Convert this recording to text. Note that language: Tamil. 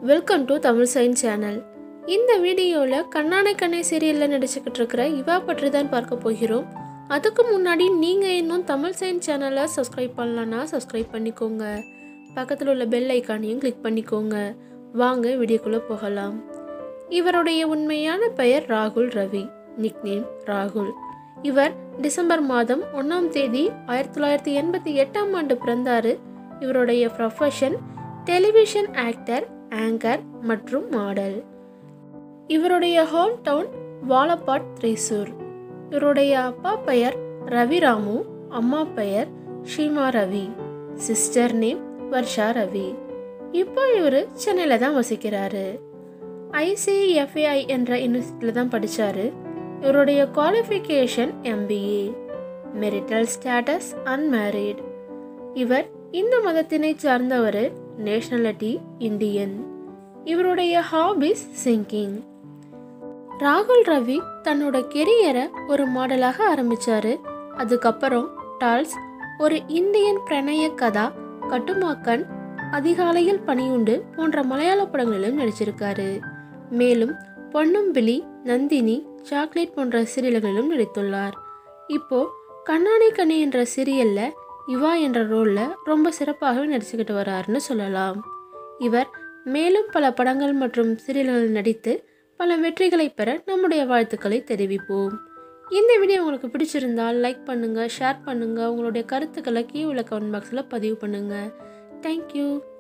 welcome to Tamil science channel இந்த வீடியோவில் கண்ணானை கண்ணை சீரியலில் நடிச்சுக்கிட்டு இருக்கிற இவா பற்றி தான் பார்க்க போகிறோம் அதுக்கு முன்னாடி நீங்கள் இன்னும் தமிழ் சயின்ஸ் சேனலை சப்ஸ்கிரைப் பண்ணலன்னா சப்ஸ்கிரைப் பண்ணிக்கோங்க பக்கத்தில் உள்ள பெல் ஐக்கானையும் கிளிக் பண்ணிக்கோங்க வாங்க வீடியோக்குள்ளே போகலாம் இவருடைய உண்மையான பெயர் ராகுல் ரவி நிக்நேம் ராகுல் இவர் டிசம்பர் மாதம் ஒன்றாம் தேதி ஆயிரத்தி தொள்ளாயிரத்தி எண்பத்தி எட்டாம் ஆண்டு பிறந்தாரு இவருடைய ப்ரொஃபஷன் டெலிவிஷன் ஆக்டர் ஆங்கர் மற்றும் மாடல் இவருடைய ஹோம் டவுன் வாலப்பாட் த்ரிசூர் இவருடைய அப்பா பெயர் ரவி ராமு அம்மா பெயர் ஷீமா ரவி சிஸ்டர் நேம் வர்ஷா ரவி இப்போ இவர் சென்னையில் தான் வசிக்கிறாரு ஐசிஎஃப்ஏஐ என்ற யூனிவர்சிட்டியில் தான் படித்தார் இவருடைய qualification MBA marital status unmarried இவர் இந்து மதத்தினை சார்ந்தவர் நேஷனாலிட்டி இந்தியன் இவருடைய ஹாபிஸ் சிங்கிங் ராகுல் ரவி தன்னோட கெரியரை ஒரு மாடலாக ஆரம்பிச்சாரு அதுக்கப்புறம் டால்ஸ் ஒரு இந்தியன் பிரணய கதா கட்டுமாக்கன் அதிகாலையில் பணியுண்டு போன்ற மலையாள படங்களிலும் நடிச்சிருக்காரு மேலும் பொன்னும்பிலி நந்தினி சாக்லேட் போன்ற சீரியல்களிலும் நடித்துள்ளார் இப்போ கண்ணாடி கண்ணி என்ற சீரியல்ல இவா என்ற ரோல்ல ரொம்ப சிறப்பாகவே நடிச்சுக்கிட்டு வராருன்னு சொல்லலாம் இவர் மேலும் பல படங்கள் மற்றும் சீரியல்களில் நடித்து பல வெற்றிகளை பெற நம்முடைய வாழ்த்துக்களை தெரிவிப்போம் இந்த வீடியோ உங்களுக்கு பிடிச்சிருந்தால் லைக் பண்ணுங்கள் ஷேர் பண்ணுங்கள் உங்களுடைய கருத்துக்களை கீழே உள்ள கமெண்ட் பாக்ஸில் பதிவு பண்ணுங்கள் தேங்க்யூ